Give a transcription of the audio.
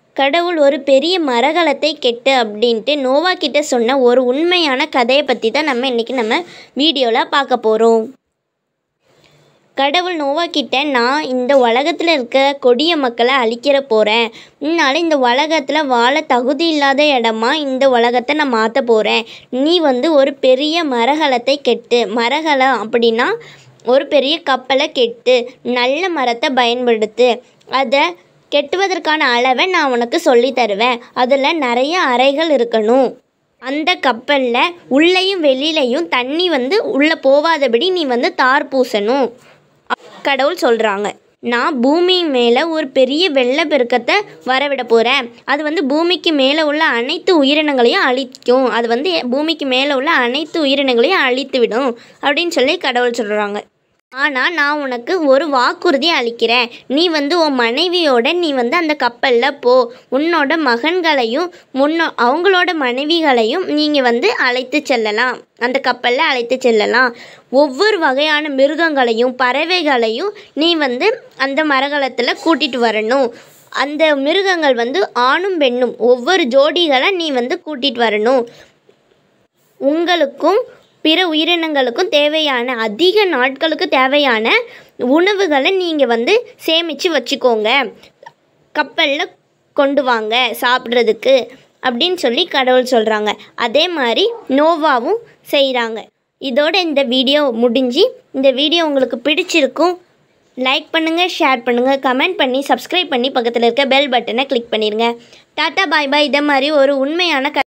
கடவுள் ஒரு பெரிய மரகலத்தை கெட்டு அப்படின்ட்டு நோவா கிட்ட சொன்ன ஒரு உண்மையான கதையை பற்றி தான் நம்ம இன்றைக்கி நம்ம வீடியோவில் பார்க்க போகிறோம் கடவுள் நோவா கிட்ட நான் இந்த உலகத்தில் இருக்க கொடிய மக்களை அழிக்கிற போகிறேன் இதனால இந்த உலகத்தில் வாழ தகுதி இல்லாத இடமா இந்த உலகத்தை நான் மாற்ற போகிறேன் நீ வந்து ஒரு பெரிய மரகலத்தை கெட்டு மரகலம் அப்படின்னா ஒரு பெரிய கப்பலை கெட்டு நல்ல மரத்தை பயன்படுத்து அதை கெட்டுவதற்கான அளவை நான் உனக்கு சொல்லி தருவேன் அதில் நிறைய அறைகள் இருக்கணும் அந்த கப்பலில் உள்ளேயும் வெளியிலையும் தண்ணி வந்து உள்ளே போகாதபடி நீ வந்து தார் பூசணும் கடவுள் சொல்கிறாங்க நான் பூமி மேலே ஒரு பெரிய வெள்ளப்பெருக்கத்தை வரவிட போகிறேன் அது வந்து பூமிக்கு மேலே உள்ள அனைத்து உயிரினங்களையும் அழிக்கும் அது வந்து பூமிக்கு மேலே உள்ள அனைத்து உயிரினங்களையும் அழித்து விடும் அப்படின்னு சொல்லி கடவுள் சொல்கிறாங்க ஆனால் நான் உனக்கு ஒரு வாக்குறுதி அளிக்கிறேன் நீ வந்து உன் மனைவியோட நீ வந்து அந்த கப்பலில் போ உன்னோட மகன்களையும் முன்னோ அவங்களோட மனைவிகளையும் நீங்கள் வந்து அழைத்து செல்லலாம் அந்த கப்பலில் அழைத்து செல்லலாம் ஒவ்வொரு வகையான மிருகங்களையும் பறவைகளையும் நீ வந்து அந்த மரகலத்தில் கூட்டிகிட்டு வரணும் அந்த மிருகங்கள் வந்து ஆணும் பெண்ணும் ஒவ்வொரு ஜோடிகளை நீ வந்து கூட்டிகிட்டு வரணும் உங்களுக்கும் பிற உயிரினங்களுக்கும் தேவையான அதிக நாட்களுக்கு தேவையான உணவுகளை நீங்கள் வந்து சேமித்து வச்சுக்கோங்க கப்பலில் கொண்டு வாங்க சாப்பிட்றதுக்கு அப்படின்னு சொல்லி கடவுள் சொல்கிறாங்க அதே மாதிரி நோவாவும் செய்கிறாங்க இதோட இந்த வீடியோ முடிஞ்சு இந்த வீடியோ உங்களுக்கு பிடிச்சிருக்கும் லைக் பண்ணுங்கள் ஷேர் பண்ணுங்கள் கமெண்ட் பண்ணி சப்ஸ்கிரைப் பண்ணி பக்கத்தில் இருக்க பெல் பட்டனை கிளிக் பண்ணிடுங்க டாட்டா பாய் பாய் இதை மாதிரி ஒரு உண்மையான க